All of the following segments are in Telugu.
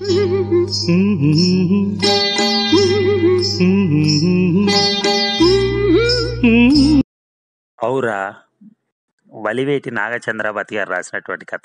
ఔరా వలివేటి నాగచంద్రవతి గారు రాసినటువంటి కథ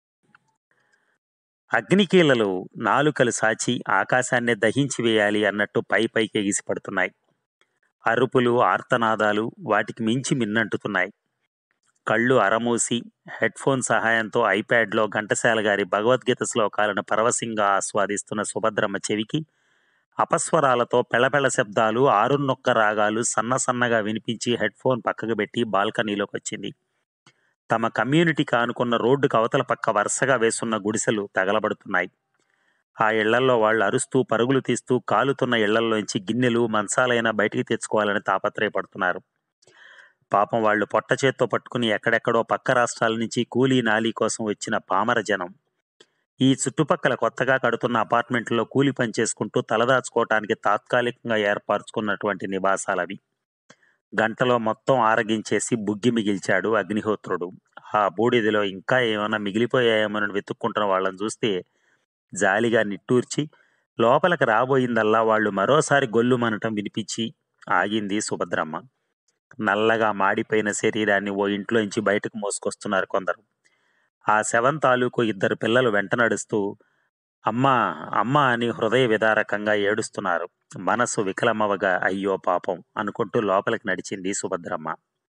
అగ్నికీలలు నాలుకలు సాచి ఆకాశాన్ని దహించి వేయాలి అన్నట్టు పై పైకి ఎగిసిపడుతున్నాయి అరుపులు ఆర్తనాదాలు వాటికి మించి మిన్నంటుతున్నాయి కళ్ళు అరమూసి హెడ్ ఫోన్ సహాయంతో ఐప్యాడ్లో ఘంటసాల గారి భగవద్గీత శ్లోకాలను పరవశంగా ఆస్వాదిస్తున్న సుభద్రమ్మ చెవికి అపస్వరాలతో పెళపెళ శబ్దాలు ఆరున్నొక్క రాగాలు సన్న సన్నగా వినిపించి హెడ్ ఫోన్ పక్కకు పెట్టి బాల్కనీలోకి వచ్చింది తమ కమ్యూనిటీకి ఆనుకున్న రోడ్డుకు అవతల పక్క వరుసగా వేసున్న గుడిసెలు తగలబడుతున్నాయి ఆ ఇళ్లల్లో వాళ్ళు అరుస్తూ పరుగులు తీస్తూ కాలుతున్న ఇళ్లల్లోంచి గిన్నెలు మంచాలైనా బయటికి తెచ్చుకోవాలని తాపత్రయపడుతున్నారు పాపం వాళ్ళు పొట్ట చేత్తో పట్టుకుని ఎక్కడెక్కడో పక్క రాష్ట్రాల నుంచి కూలీ నాలీ కోసం వచ్చిన పామర జనం ఈ చుట్టుపక్కల కొత్తగా కడుతున్న అపార్ట్మెంట్లో కూలి పని చేసుకుంటూ తలదాచుకోవటానికి తాత్కాలికంగా ఏర్పరచుకున్నటువంటి నివాసాలవి గంటలో మొత్తం ఆరగించేసి బుగ్గి మిగిల్చాడు అగ్నిహోత్రుడు ఆ బూడిదలో ఇంకా ఏమైనా మిగిలిపోయాయేమోనని వెతుక్కుంటున్న వాళ్ళని చూస్తే జాలిగా నిట్టూర్చి లోపలికి రాబోయిందల్లా వాళ్ళు మరోసారి గొల్లుమనటం వినిపించి ఆగింది సుభద్రమ్మ నల్లగా మాడిపోయిన శరీరాన్ని ఓ ఇంట్లోంచి బయటకు మోసుకొస్తున్నారు కొందరు ఆ శవం తాలూకు ఇద్దరు పిల్లలు వెంట నడుస్తూ అమ్మా అమ్మా అని హృదయ విదారకంగా ఏడుస్తున్నారు మనసు వికలమవగా అయ్యో పాపం అనుకుంటూ లోపలికి నడిచింది సుభద్రమ్మ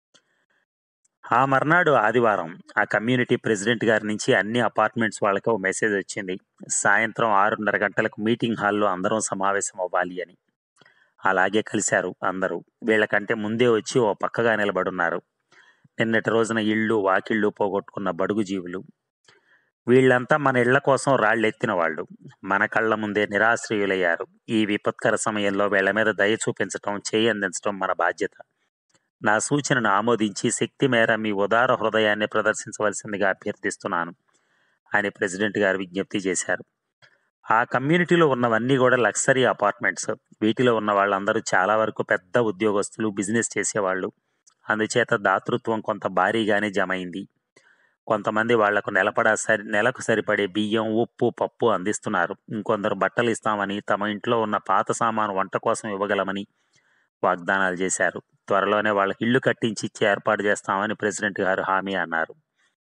ఆ మర్నాడు ఆదివారం ఆ కమ్యూనిటీ ప్రెసిడెంట్ గారి నుంచి అన్ని అపార్ట్మెంట్స్ వాళ్ళకి ఓ మెసేజ్ వచ్చింది సాయంత్రం ఆరున్నర గంటలకు మీటింగ్ హాల్లో అందరం సమావేశం అవ్వాలి అని అలాగే కలిశారు అందరూ వీళ్ళకంటే ముందే వచ్చి ఓ పక్కగా నిలబడున్నారు నిన్నటి రోజున ఇళ్ళు వాకిళ్ళు పోగొట్టుకున్న బడుగు జీవులు వీళ్ళంతా మన ఇళ్ల కోసం రాళ్ళెత్తిన వాళ్ళు మన కళ్ళ ముందే నిరాశ్రయులయ్యారు ఈ విపత్కర సమయంలో వీళ్ళ మీద దయ చూపించటం చేయి అందించడం మన బాధ్యత నా సూచనను ఆమోదించి శక్తి మేర మీ ఉదార హృదయాన్ని ప్రదర్శించవలసిందిగా అభ్యర్థిస్తున్నాను అని ప్రెసిడెంట్ గారు విజ్ఞప్తి చేశారు ఆ కమ్యూనిటీలో ఉన్నవన్నీ కూడా లగ్జరీ అపార్ట్మెంట్స్ వీటిలో ఉన్న వాళ్ళందరూ చాలా వరకు పెద్ద ఉద్యోగస్తులు బిజినెస్ చేసేవాళ్ళు అందుచేత దాతృత్వం కొంత భారీగానే జమైంది కొంతమంది వాళ్లకు నెలపడా సరి నెలకు సరిపడే బియ్యం ఉప్పు పప్పు అందిస్తున్నారు ఇంకొందరు బట్టలు ఇస్తామని తమ ఇంట్లో ఉన్న పాత సామాను వంట కోసం ఇవ్వగలమని వాగ్దానాలు చేశారు త్వరలోనే వాళ్ళకి ఇల్లు కట్టించి ఇచ్చి ఏర్పాటు చేస్తామని ప్రెసిడెంట్ గారు హామీ అన్నారు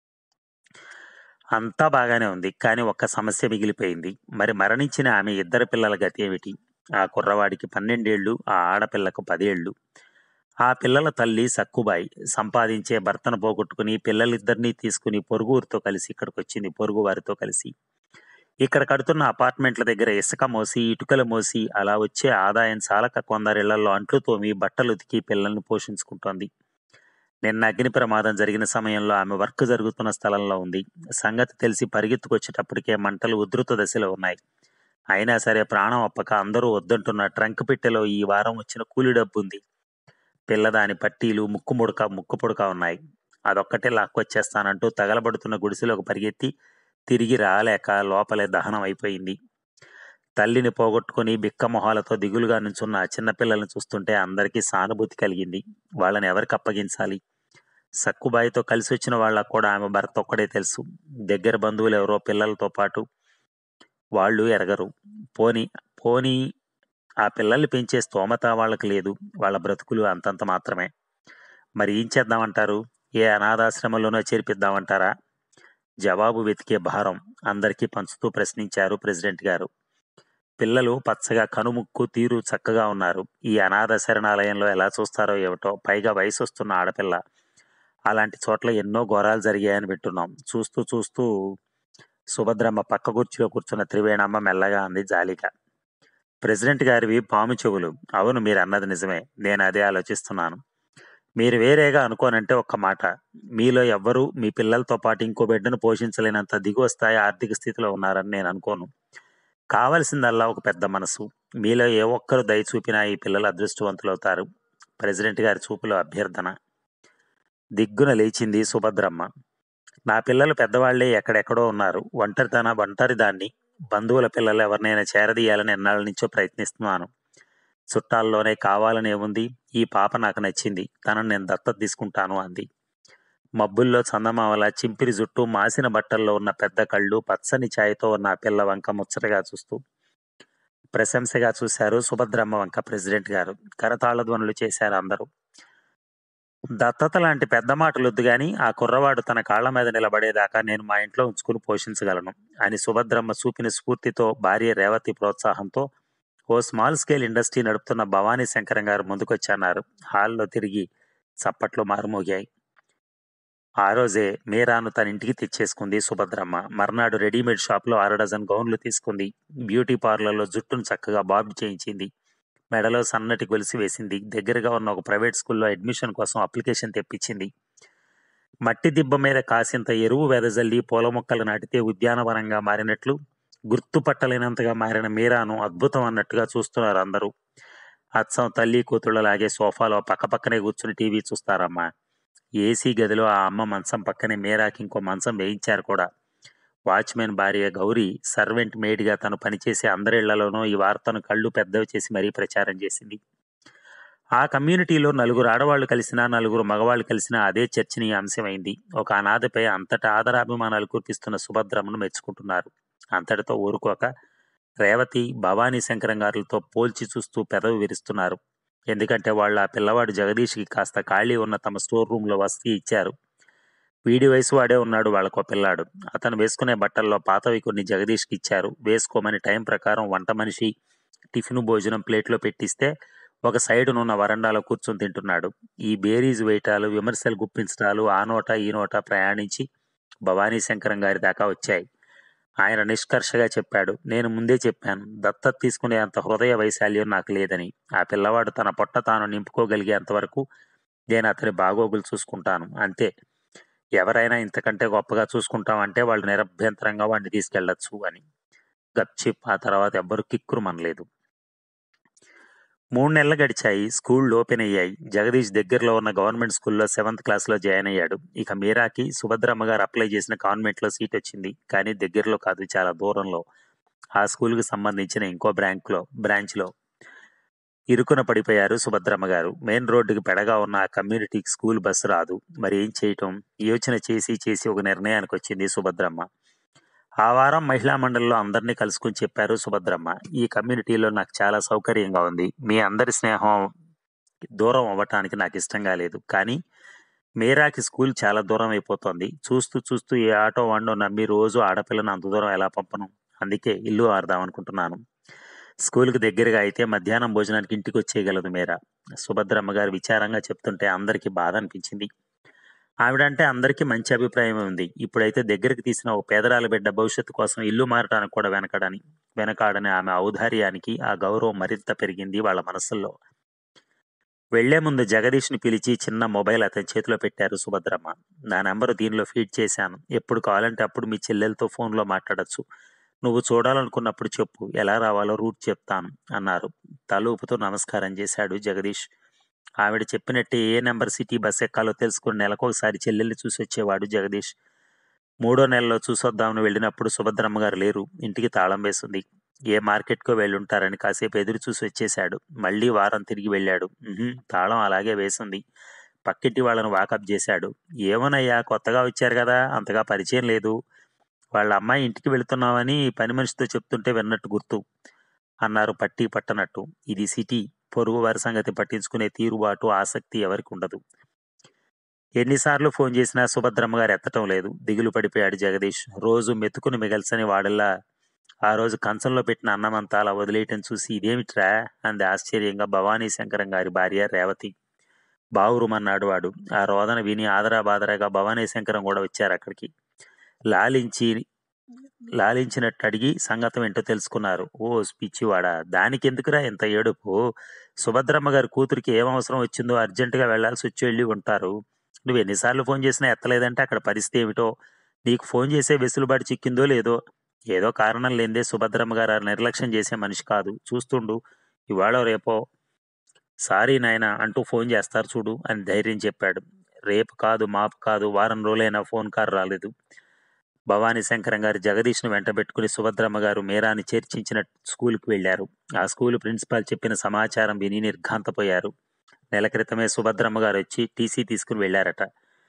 అంతా బాగానే ఉంది కానీ ఒక్క సమస్య మిగిలిపోయింది మరి మరణించిన ఆమె ఇద్దరు పిల్లల గతి ఏమిటి ఆ కుర్రవాడికి పన్నెండేళ్లు ఆ ఆడపిల్లకు పదేళ్లు ఆ పిల్లల తల్లి సక్కుబాయి సంపాదించే భర్తను పోగొట్టుకుని పిల్లలిద్దరినీ తీసుకుని పొరుగురితో కలిసి ఇక్కడికి వచ్చింది పొరుగు వారితో కలిసి ఇక్కడ కడుతున్న అపార్ట్మెంట్ల దగ్గర ఇసుక మోసి ఇటుకలు మోసి అలా వచ్చే ఆదాయం చాలక కొందరిళ్లలో అంట్లు తోమి బట్టలు ఉతికి పిల్లల్ని పోషించుకుంటోంది నిన్న అగ్ని ప్రమాదం జరిగిన సమయంలో ఆమె వర్క్ జరుగుతున్న స్థలంలో ఉంది సంగతి తెలిసి పరిగెత్తుకొచ్చేటప్పటికే మంటలు ఉధృత దశలో ఉన్నాయి అయినా సరే ప్రాణం అప్పక అందరూ వద్దంటున్న ట్రంక్ పెట్టెలో ఈ వారం వచ్చిన కూలి డబ్బు ఉంది పిల్లదాని పట్టీలు ముక్కు ముడక ముక్కు పుడక ఉన్నాయి అదొక్కటే లాక్కొచ్చేస్తానంటూ తగలబడుతున్న గుడిసెలోకి పరిగెత్తి తిరిగి రాలేక లోపలే దహనం అయిపోయింది తల్లిని పోగొట్టుకుని బిక్క మొహాలతో దిగులుగా నుంచున్న ఆ చిన్నపిల్లల్ని చూస్తుంటే అందరికీ సానుభూతి కలిగింది వాళ్ళని ఎవరికి అప్పగించాలి సక్కుబాయితో కలిసి వచ్చిన వాళ్ళకు కూడా ఆమె భర్త ఒక్కడే తెలుసు దగ్గర బంధువులు ఎవరో పిల్లలతో పాటు వాళ్ళు ఎరగరు పోని పోని ఆ పిల్లల్ని పెంచే స్తోమత వాళ్ళకి లేదు వాళ్ళ బ్రతుకులు అంతంత మాత్రమే మరి ఏం చేద్దామంటారు ఏ అనాథాశ్రమంలోనో చేర్పిద్దామంటారా జవాబు వెతికే భారం అందరికీ పంచుతూ ప్రశ్నించారు ప్రెసిడెంట్ గారు పిల్లలు పచ్చగా కనుముక్కు తీరు చక్కగా ఉన్నారు ఈ అనాథ శరణాలయంలో ఎలా చూస్తారో ఏమిటో పైగా వయసు వస్తున్న ఆడపిల్ల అలాంటి చోట్ల ఎన్నో ఘోరాలు జరిగాయని వింటున్నాం చూస్తూ చూస్తూ సుభద్రమ్మ పక్క కుర్చీలో కూర్చున్న త్రివేణమ్మ మెల్లగా అంది జాలిగా ప్రెసిడెంట్ గారివి పాము చెవులు అవును మీరు అన్నది నిజమే నేను అదే ఆలోచిస్తున్నాను మీరు వేరేగా అనుకోనంటే ఒక్క మాట మీలో ఎవ్వరూ మీ పిల్లలతో పాటు ఇంకో బిడ్డను పోషించలేనంత దిగువ స్థాయి ఆర్థిక స్థితిలో ఉన్నారని నేను అనుకోను కావలసిందల్లా ఒక పెద్ద మనసు మీలో ఏ ఒక్కరు దయ చూపినా ఈ పిల్లలు అదృష్టవంతులవుతారు ప్రెసిడెంట్ గారి చూపులో అభ్యర్థన దిగ్గున లేచింది సుభద్రమ్మ నా పిల్లలు పెద్దవాళ్లే ఎక్కడెక్కడో ఉన్నారు ఒంటరితన ఒంటరి దాన్ని బంధువుల పిల్లలు ఎవరినైనా చేరదీయాలని ఎన్నాళ్ళ నుంచో ప్రయత్నిస్తున్నాను చుట్టాల్లోనే కావాలని ఏముంది ఈ పాప నాకు నచ్చింది తనను నేను దత్తత తీసుకుంటాను అంది మబ్బుల్లో చందమామల చింపిరి జుట్టు మాసిన బట్టల్లో ఉన్న పెద్ద కళ్ళు పచ్చని ఛాయతో ఉన్న ఆ పిల్ల వంక ముచ్చటగా చూస్తూ ప్రశంసగా చూశారు సుభద్రమ్మ వంక ప్రెసిడెంట్ గారు కరతాళ ధ్వనులు చేశారు అందరూ దత్తత లాంటి పెద్ద మాటలొద్దు గాని ఆ కుర్రవాడు తన కాళ్ల మీద నిలబడేదాకా నేను మా ఇంట్లో ఉంచుకుని పోషించగలను అని సుభద్రమ్మ చూపిన స్ఫూర్తితో భార్య రేవతి ప్రోత్సాహంతో ఓ స్మాల్ స్కేల్ ఇండస్ట్రీ నడుపుతున్న భవానీ శంకరం గారు ముందుకొచ్చన్నారు హాల్లో తిరిగి చప్పట్లు మారుమోగాయి ఆ రోజే మీరాను తన ఇంటికి తెచ్చేసుకుంది సుభద్రమ్మ మర్నాడు రెడీమేడ్ షాప్లో అర డజన్ గౌన్లు తీసుకుంది బ్యూటీ పార్లర్లో జుట్టును చక్కగా బాబ్ చేయించింది మెడలో సన్నటి గొలుసు వేసింది దగ్గరగా ఉన్న ఒక ప్రైవేట్ స్కూల్లో అడ్మిషన్ కోసం అప్లికేషన్ తెప్పించింది మట్టి దిబ్బ మీద కాసింత ఎరువు వెదజల్లి పూల మొక్కలు నాటితే ఉద్యానవనంగా మారినట్లు గుర్తుపట్టలేనంతగా మారిన మీరాను అద్భుతం అన్నట్టుగా చూస్తున్నారు అందరూ అచ్చం తల్లి కూతుళ్ళలాగే సోఫాలో పక్కపక్కనే కూర్చుని టీవీ చూస్తారమ్మా ఏసీ గదిలో ఆ అమ్మ మంచం పక్కనే మీరాకి ఇంకో మంచం వేయించారు కూడా వాచ్మెన్ భార్య గౌరీ సర్వెంట్ మేడ్గా తను పనిచేసే అందరిళ్లలోనూ ఈ వార్తను కళ్ళు పెద్దవి చేసి మరీ ప్రచారం చేసింది ఆ కమ్యూనిటీలో నలుగురు ఆడవాళ్లు కలిసినా నలుగురు మగవాళ్ళు కలిసినా అదే చర్చనీయాంశమైంది ఒక అనాథపై అంతటా ఆదరాభిమానాలు కురిపిస్తున్న సుభద్రమ్మను మెచ్చుకుంటున్నారు అంతటితో ఊరుకోక రేవతి భవానీ శంకరం గారులతో పోల్చి చూస్తూ పెదవి విరుస్తున్నారు ఎందుకంటే వాళ్ళు ఆ పిల్లవాడు జగదీష్కి కాస్త ఖాళీ ఉన్న తమ స్టోర్ రూమ్లో వసతి ఇచ్చారు వీడి వయసు వాడే ఉన్నాడు వాళ్ళకో పిల్లాడు అతను వేసుకునే బట్టల్లో పాతవి కొన్ని జగదీష్కి ఇచ్చారు వేసుకోమని టైం ప్రకారం వంట మనిషి టిఫిన్ భోజనం ప్లేట్లో పెట్టిస్తే ఒక సైడునున్న వరండాలో కూర్చొని తింటున్నాడు ఈ బేరీజ్ వేయటాలు విమర్శలు గుప్పించటాలు ఆ నోట ఈ నోట ప్రయాణించి భవానీ శంకరం గారి దాకా వచ్చాయి ఆయన నిష్కర్షగా చెప్పాడు నేను ముందే చెప్పాను దత్తత తీసుకునే అంత హృదయ వైశాల్యం నాకు లేదని ఆ పిల్లవాడు తన పొట్ట తాను నింపుకోగలిగేంత వరకు నేను అతని బాగోగులు చూసుకుంటాను అంతే ఎవరైనా ఇంతకంటే గొప్పగా చూసుకుంటామంటే వాళ్ళు నిరభ్యంతరంగా వాడిని తీసుకెళ్లొచ్చు అని గప్చిప్ ఆ తర్వాత ఎవ్వరు కిక్కురు మనలేదు మూడు నెలలు గడిచాయి స్కూళ్ళు ఓపెన్ అయ్యాయి జగదీష్ దగ్గరలో ఉన్న గవర్నమెంట్ స్కూల్లో సెవెంత్ క్లాస్లో జాయిన్ అయ్యాడు ఇక మీరాకి సుభద్రమ్మ గారు అప్లై చేసిన కాన్వెంట్లో సీట్ వచ్చింది కానీ దగ్గరలో కాదు చాలా దూరంలో ఆ స్కూల్కి సంబంధించిన ఇంకో బ్రాంక్లో బ్రాంచ్లో ఇరుకున పడిపోయారు సుభద్రమ్మ గారు మెయిన్ రోడ్డుకి పెడగా ఉన్న ఆ కమ్యూనిటీకి స్కూల్ బస్సు రాదు మరి ఏం చేయటం యోచన చేసి చేసి ఒక నిర్ణయానికి వచ్చింది సుభద్రమ్మ ఆ వారం మహిళా మండలిలో అందరినీ కలుసుకుని చెప్పారు సుభద్రమ్మ ఈ కమ్యూనిటీలో నాకు చాలా సౌకర్యంగా ఉంది మీ అందరి స్నేహం దూరం అవ్వటానికి నాకు ఇష్టంగా లేదు కానీ మీరాకి స్కూల్ చాలా దూరం అయిపోతుంది చూస్తూ చూస్తూ ఏ ఆటో వండో నమ్మి రోజు ఆడపిల్లను అంత దూరం ఎలా పంపను అందుకే ఇల్లు ఆడదాం అనుకుంటున్నాను స్కూల్కి దగ్గరగా అయితే మధ్యాహ్నం భోజనానికి ఇంటికి వచ్చేయగలదు మీరా సుభద్రమ్మ గారు విచారంగా చెప్తుంటే అందరికీ బాధ అనిపించింది ఆవిడంటే అందరికీ మంచి అభిప్రాయం ఉంది ఇప్పుడైతే దగ్గరికి తీసిన ఓ పేదరాల బిడ్డ భవిష్యత్తు కోసం ఇల్లు మారటానికి కూడా వెనకడని వెనకాడని ఆమె ఔదార్యానికి ఆ గౌరవం మరింత పెరిగింది వాళ్ళ మనసుల్లో వెళ్లే ముందు జగదీష్ని పిలిచి చిన్న మొబైల్ అతని చేతిలో పెట్టారు సుభద్రమ్మ నా నెంబరు దీనిలో ఫీడ్ చేశాను ఎప్పుడు కావాలంటే అప్పుడు మీ చెల్లెలతో ఫోన్లో మాట్లాడొచ్చు నువ్వు చూడాలనుకున్నప్పుడు చెప్పు ఎలా రావాలో రూట్ చెప్తాను అన్నారు తలూపుతూ నమస్కారం చేశాడు జగదీష్ ఆవిడ చెప్పినట్టే ఏ నెంబర్ సిటీ బస్ ఎక్కాలో తెలుసుకుని నెలకొకసారి చెల్లెల్ని చూసి వచ్చేవాడు జగదీష్ మూడో నెలలో చూసొద్దామని వెళ్ళినప్పుడు సుభద్రమ్మ గారు లేరు ఇంటికి తాళం వేసింది ఏ మార్కెట్కో వెళ్ళుంటారని కాసేపు ఎదురు చూసి వచ్చేశాడు మళ్ళీ వారం తిరిగి వెళ్ళాడు ఉహుం, తాళం అలాగే వేసింది పక్కింటి వాళ్ళని వాకప్ చేశాడు ఏమోనయ్యా కొత్తగా వచ్చారు కదా అంతగా పరిచయం లేదు వాళ్ళ అమ్మాయి ఇంటికి వెళుతున్నామని పని మనిషితో చెప్తుంటే విన్నట్టు గుర్తు అన్నారు పట్టి పట్టనట్టు ఇది సిటీ పొరుగు వారి సంగతి పట్టించుకునే తీరుబాటు ఆసక్తి ఎవరికి ఉండదు ఎన్నిసార్లు ఫోన్ చేసినా సుభద్రమ్మ గారు ఎత్తటం లేదు దిగులు పడిపోయాడు జగదీష్ రోజు మెతుకుని మిగల్సని వాడల్లా ఆ రోజు కంచంలో పెట్టిన అన్నమంతా అలా వదిలేయటం చూసి ఇదేమిట్రా అంది ఆశ్చర్యంగా భవానీ శంకరం గారి భార్య రేవతి బావురుమన్నాడు వాడు ఆ రోదన విని ఆదరా బాదరాగా భవానీ శంకరం కూడా వచ్చారు అక్కడికి లాలించి లాలించినట్టు అడిగి సంగతం ఏంటో తెలుసుకున్నారు ఓ పిచ్చివాడా దానికి ఎందుకురా ఇంత ఏడుపు సుభద్రమ్మ గారి కూతురికి ఏం అవసరం వచ్చిందో అర్జెంటుగా వెళ్లాల్సి వచ్చి వెళ్ళి ఉంటారు నువ్వు ఎన్నిసార్లు ఫోన్ చేసినా ఎత్తలేదంటే అక్కడ పరిస్థితి ఏమిటో నీకు ఫోన్ చేసే వెసులుబాటు చిక్కిందో లేదో ఏదో కారణం లేదే సుభద్రమ్మ గారు ఆ నిర్లక్ష్యం చేసే మనిషి కాదు చూస్తుండు ఇవాళ రేపో సారీ నాయన అంటూ ఫోన్ చేస్తారు చూడు అని ధైర్యం చెప్పాడు రేపు కాదు మాపు కాదు వారం రోజులైనా ఫోన్ కారు రాలేదు భవానీ శంకరం గారు జగదీష్ను వెంటబెట్టుకుని సుభద్రమ్మ గారు మీరాని చేర్చించిన స్కూల్కి వెళ్లారు ఆ స్కూల్ ప్రిన్సిపాల్ చెప్పిన సమాచారం విని నిర్ఘాంతపోయారు నెల క్రితమే సుభద్రమ్మ గారు వచ్చి టీసీ తీసుకుని వెళ్లారట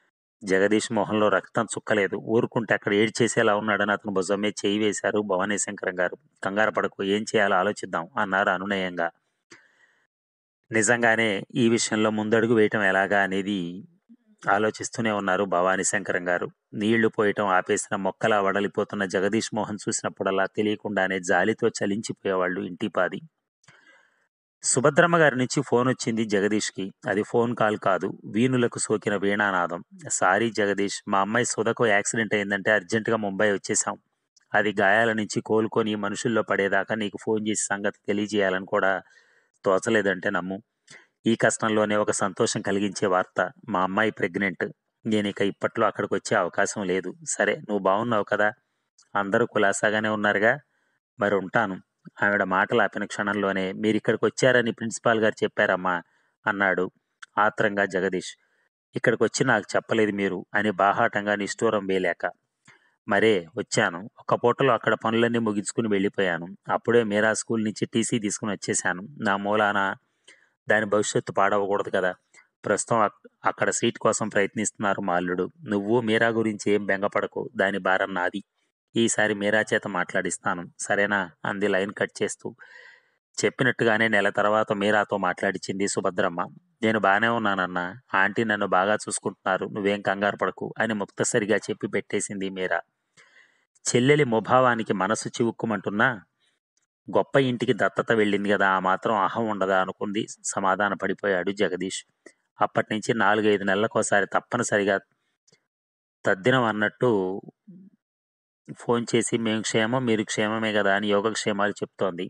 జగదీష్ మొహంలో రక్తం చుక్కలేదు ఊరుకుంటే అక్కడ ఏడ్చేసేలా ఉన్నాడని అతను భుజం మీద చేయి వేశారు భవానీ శంకరం గారు కంగారు పడకు ఏం చేయాలో ఆలోచిద్దాం అన్నారు అనునయంగా నిజంగానే ఈ విషయంలో ముందడుగు వేయటం ఎలాగా అనేది ఆలోచిస్తూనే ఉన్నారు భవానీ శంకరం గారు నీళ్లు పోయటం ఆపేసిన మొక్కలా వడలిపోతున్న జగదీష్ మోహన్ చూసినప్పుడల్లా తెలియకుండానే జాలితో చలించిపోయేవాళ్ళు ఇంటిపాది సుభద్రమ్మ గారి నుంచి ఫోన్ వచ్చింది జగదీష్కి అది ఫోన్ కాల్ కాదు వీణులకు సోకిన వీణానాదం సారీ జగదీష్ మా అమ్మాయి సుధకు యాక్సిడెంట్ అయిందంటే అర్జెంటుగా ముంబై వచ్చేసాం అది గాయాల నుంచి కోలుకొని మనుషుల్లో పడేదాకా నీకు ఫోన్ చేసి సంగతి తెలియజేయాలని కూడా తోచలేదంటే నమ్ము ఈ కష్టంలోనే ఒక సంతోషం కలిగించే వార్త మా అమ్మాయి ప్రెగ్నెంట్ నేను ఇక ఇప్పట్లో అక్కడికి వచ్చే అవకాశం లేదు సరే నువ్వు బాగున్నావు కదా అందరూ కులాసాగానే ఉన్నారుగా మరి ఉంటాను ఆవిడ మాటలు ఆపిన క్షణంలోనే మీరు ఇక్కడికి వచ్చారని ప్రిన్సిపాల్ గారు చెప్పారమ్మా అన్నాడు ఆత్రంగా జగదీష్ ఇక్కడికి వచ్చి నాకు చెప్పలేదు మీరు అని బాహాటంగా నిష్ఠూరం వేలేక మరే వచ్చాను ఒక్క పూటలో అక్కడ పనులన్నీ ముగించుకుని వెళ్ళిపోయాను అప్పుడే మీరా స్కూల్ నుంచి టీసీ తీసుకుని వచ్చేసాను నా మూలాన దాని భవిష్యత్తు పాడవకూడదు కదా ప్రస్తుతం అక్- అక్కడ సీట్ కోసం ప్రయత్నిస్తున్నారు మా అల్లుడు నువ్వు మీరా గురించి ఏం బెంగపడకు దాని భారం నాది ఈసారి మీరా చేత మాట్లాడిస్తాను సరేనా అంది లైన్ కట్ చేస్తూ చెప్పినట్టుగానే నెల తర్వాత మీరాతో మాట్లాడిచింది సుభద్రమ్మ నేను బాగానే ఉన్నానన్నా ఆంటీ నన్ను బాగా చూసుకుంటున్నారు నువ్వేం కంగారు పడకు అని ముక్తసరిగా చెప్పి పెట్టేసింది మీరా చెల్లెలి ముభావానికి మనసు చివుక్కుమంటున్నా గొప్ప ఇంటికి దత్తత వెళ్ళింది కదా ఆ మాత్రం అహం ఉండదా అనుకుంది సమాధాన పడిపోయాడు జగదీష్ అప్పటి నుంచి నాలుగైదు నెలలకోసారి తప్పనిసరిగా తద్దినం అన్నట్టు ఫోన్ చేసి మేము క్షేమం మీరు క్షేమమే కదా అని యోగక్షేమాలు చెప్తోంది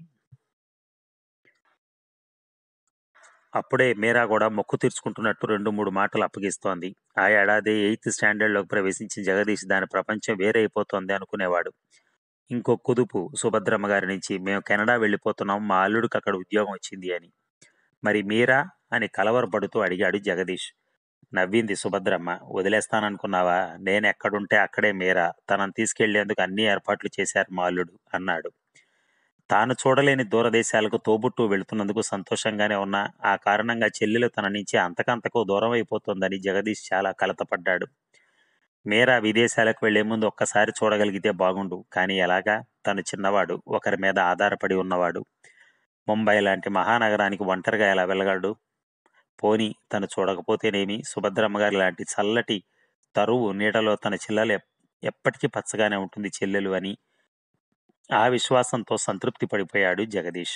అప్పుడే మీరా కూడా మొక్కు తీర్చుకుంటున్నట్టు రెండు మూడు మాటలు అప్పగిస్తోంది ఆ ఏడాది ఎయిత్ స్టాండర్డ్లోకి ప్రవేశించిన జగదీష్ దాని ప్రపంచం వేరైపోతోంది అనుకునేవాడు ఇంకో కుదుపు సుభద్రమ్మ గారి నుంచి మేము కెనడా వెళ్ళిపోతున్నాం మా అల్లుడికి అక్కడ ఉద్యోగం వచ్చింది అని మరి మీరా అని కలవరపడుతూ అడిగాడు జగదీష్ నవ్వింది సుభద్రమ్మ వదిలేస్తాననుకున్నావా నేను ఎక్కడుంటే అక్కడే మీరా తనను తీసుకెళ్లేందుకు అన్ని ఏర్పాట్లు చేశారు మా అల్లుడు అన్నాడు తాను చూడలేని దూరదేశాలకు తోబుట్టు వెళుతున్నందుకు సంతోషంగానే ఉన్నా ఆ కారణంగా చెల్లెలు తన నుంచి అంతకంతకు దూరం అయిపోతోందని జగదీష్ చాలా కలతపడ్డాడు మీరా విదేశాలకు వెళ్లే ముందు ఒక్కసారి చూడగలిగితే బాగుండు కానీ ఎలాగా తను చిన్నవాడు ఒకరి మీద ఆధారపడి ఉన్నవాడు ముంబై లాంటి మహానగరానికి ఒంటరిగా ఎలా వెళ్ళగలడు పోని తను చూడకపోతేనేమి సుభద్రమ్మ గారి లాంటి చల్లటి తరువు నీడలో తన చెల్లెలు ఎప్- ఎప్పటికీ పచ్చగానే ఉంటుంది చెల్లెలు అని ఆ విశ్వాసంతో సంతృప్తి పడిపోయాడు జగదీష్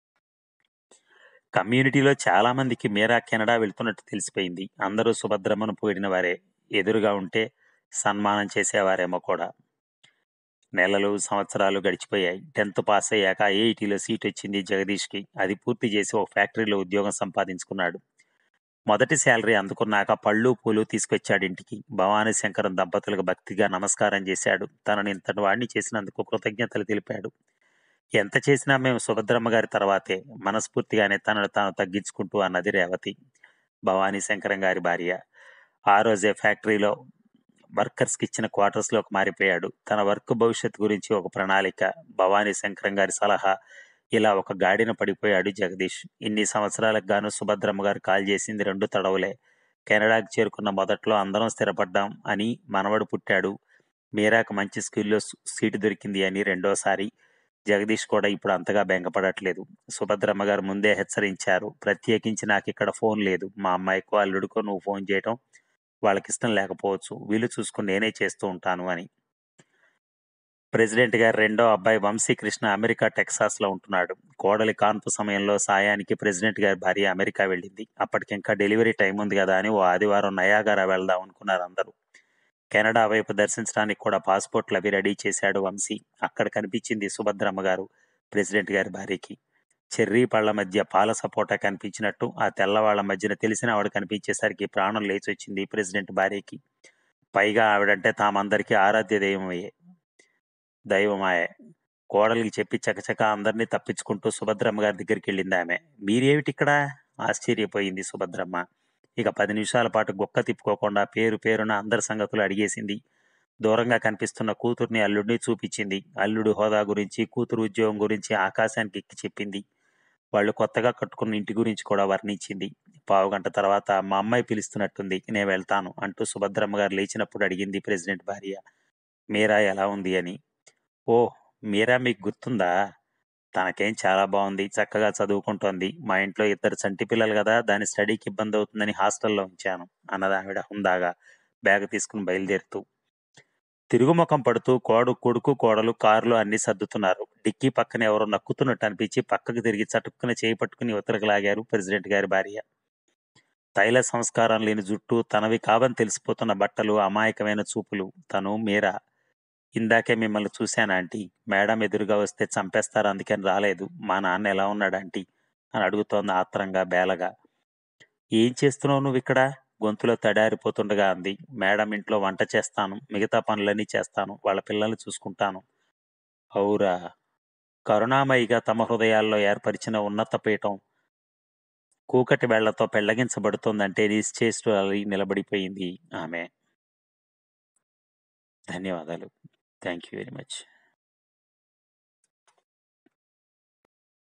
కమ్యూనిటీలో చాలా మందికి మీరా కెనడా వెళ్తున్నట్టు తెలిసిపోయింది అందరూ సుభద్రమ్మను పోయిన వారే ఎదురుగా ఉంటే సన్మానం చేసేవారేమో కూడా నెలలు సంవత్సరాలు గడిచిపోయాయి టెన్త్ పాస్ అయ్యాక ఐఐటీలో సీట్ వచ్చింది జగదీష్కి అది పూర్తి చేసి ఒక ఫ్యాక్టరీలో ఉద్యోగం సంపాదించుకున్నాడు మొదటి శాలరీ అందుకున్నాక పళ్ళు పూలు తీసుకొచ్చాడు ఇంటికి భవానీ శంకరం దంపతులకు భక్తిగా నమస్కారం చేశాడు తనని ఇంతటి వాడిని చేసినందుకు కృతజ్ఞతలు తెలిపాడు ఎంత చేసినా మేము సుభద్రమ్మ గారి తర్వాతే మనస్ఫూర్తిగానే తనను తాను తగ్గించుకుంటూ అన్నది రేవతి భవానీ శంకరం గారి భార్య ఆ రోజే ఫ్యాక్టరీలో వర్కర్స్కి ఇచ్చిన క్వార్టర్స్లోకి మారిపోయాడు తన వర్క్ భవిష్యత్తు గురించి ఒక ప్రణాళిక భవానీ శంకరం గారి సలహా ఇలా ఒక గాడిన పడిపోయాడు జగదీష్ ఇన్ని సంవత్సరాలకు గాను సుభద్రమ్మ గారు కాల్ చేసింది రెండు తడవలే కెనడాకి చేరుకున్న మొదట్లో అందరం స్థిరపడ్డాం అని మనవడు పుట్టాడు మీరాకు మంచి స్కూల్లో సు- సీటు దొరికింది అని రెండోసారి జగదీష్ కూడా ఇప్పుడు అంతగా బెంగపడట్లేదు సుభద్రమ్మ గారు ముందే హెచ్చరించారు ప్రత్యేకించి నాకు ఇక్కడ ఫోన్ లేదు మా అమ్మాయికో అల్లుడికో నువ్వు ఫోన్ చేయటం వాళ్ళకి ఇష్టం లేకపోవచ్చు వీలు చూసుకుని నేనే చేస్తూ ఉంటాను అని ప్రెసిడెంట్ గారి రెండో అబ్బాయి వంశీకృష్ణ అమెరికా టెక్సాస్ లో ఉంటున్నాడు కోడలి కాన్పు సమయంలో సాయానికి ప్రెసిడెంట్ గారి భార్య అమెరికా వెళ్ళింది అప్పటికి ఇంకా డెలివరీ టైం ఉంది కదా అని ఓ ఆదివారం నయాగారా వెళ్దాం అనుకున్నారు అందరూ కెనడా వైపు దర్శించడానికి కూడా పాస్పోర్ట్లు అవి రెడీ చేశాడు వంశీ అక్కడ కనిపించింది సుభద్రమ్మ గారు ప్రెసిడెంట్ గారి భార్యకి చెర్రీ పళ్ళ మధ్య పాల సపోటా కనిపించినట్టు ఆ తెల్లవాళ్ల మధ్యన తెలిసిన ఆవిడ కనిపించేసరికి ప్రాణం లేచి వచ్చింది ప్రెసిడెంట్ భార్యకి పైగా ఆవిడంటే తామందరికీ ఆరాధ్య దైవమయ్యే దైవమాయే కోడలికి చెప్పి చకచక అందరినీ తప్పించుకుంటూ సుభద్రమ్మ గారి దగ్గరికి వెళ్ళింది ఆమె మీరేమిటి ఇక్కడ ఆశ్చర్యపోయింది సుభద్రమ్మ ఇక పది నిమిషాల పాటు గుక్క తిప్పుకోకుండా పేరు పేరున అందరి సంగతులు అడిగేసింది దూరంగా కనిపిస్తున్న కూతుర్ని అల్లుడిని చూపించింది అల్లుడు హోదా గురించి కూతురు ఉద్యోగం గురించి ఆకాశానికి ఎక్కి చెప్పింది వాళ్ళు కొత్తగా కట్టుకున్న ఇంటి గురించి కూడా వర్ణించింది పావుగంట తర్వాత మా అమ్మాయి పిలుస్తున్నట్టుంది నేను వెళ్తాను అంటూ సుభద్రమ్మ గారు లేచినప్పుడు అడిగింది ప్రెసిడెంట్ భార్య మీరా ఎలా ఉంది అని ఓ మీరా మీకు గుర్తుందా తనకేం చాలా బాగుంది చక్కగా చదువుకుంటోంది మా ఇంట్లో ఇద్దరు చంటి పిల్లలు కదా దాని స్టడీకి ఇబ్బంది అవుతుందని హాస్టల్లో ఉంచాను అన్నది ఆవిడ హుందాగా బ్యాగ్ తీసుకుని బయలుదేరుతూ తిరుగుముఖం పడుతూ కోడు కొడుకు కోడలు కారులో అన్ని సర్దుతున్నారు డిక్కీ పక్కన ఎవరో నక్కుతున్నట్టు అనిపించి పక్కకు తిరిగి చటుక్కున చేయి పట్టుకుని ఉత్తరకు లాగారు ప్రెసిడెంట్ గారి భార్య తైల సంస్కారం లేని జుట్టు తనవి కావని తెలిసిపోతున్న బట్టలు అమాయకమైన చూపులు తను మీరా ఇందాకే మిమ్మల్ని చూశాను ఆంటీ మేడం ఎదురుగా వస్తే చంపేస్తారు అందుకని రాలేదు మా నాన్న ఎలా ఉన్నాడు ఆంటీ అని అడుగుతోంది ఆత్రంగా బేలగా ఏం చేస్తున్నావు నువ్వు ఇక్కడ గొంతులో తడారిపోతుండగా అంది మేడం ఇంట్లో వంట చేస్తాను మిగతా పనులన్నీ చేస్తాను వాళ్ళ పిల్లల్ని చూసుకుంటాను అవురా కరుణామయిగా తమ హృదయాల్లో ఏర్పరిచిన ఉన్నత పీఠం కూకటి వేళ్లతో పెళ్లగించబడుతోందంటే నిశ్చేష్టు నిలబడిపోయింది ఆమె ధన్యవాదాలు థ్యాంక్ యూ వెరీ మచ్